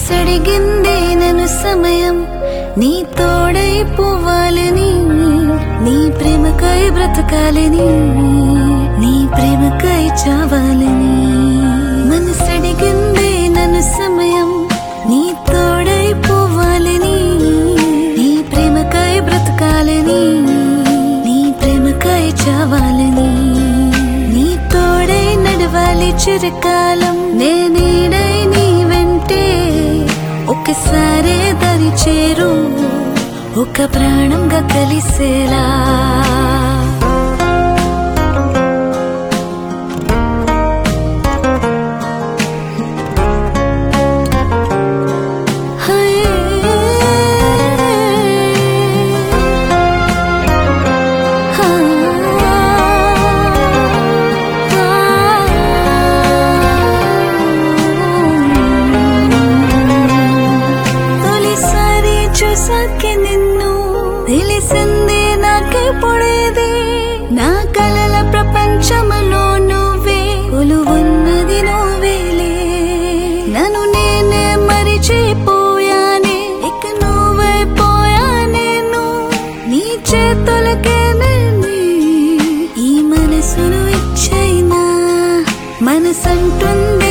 మనసడిగిందే నన్ను సమయం నీ తోడై పోవాలని నీ ప్రేమకై బ్రతకాలని నీ ప్రేమకై చావాలని మనసడిగిందే నన్ను సమయం నీ తోడై పోవాలని నీ ప్రేమకై బ్రతకాలని నీ ప్రేమకై చావాలని నీ తోడై నడవాలి చిరకాలం నేనీడై నీ వెంటే ఒకసారే దరి చేరు ఒక ప్రాణంగా కలిసేలా తొలిసారి చూసాకే నిన్ను తెలిసిందే నాకే పొడేది నా కలల ప్రపంచములో నువ్వే కొలువున్నది నువ్వేలే నన్ను నేనే మరిచిపోయానే ఇక నువ్వైపోయా నేను నీ చేతులకే నేను ఈ మనసును ఇచ్చైనా మనసంటుందే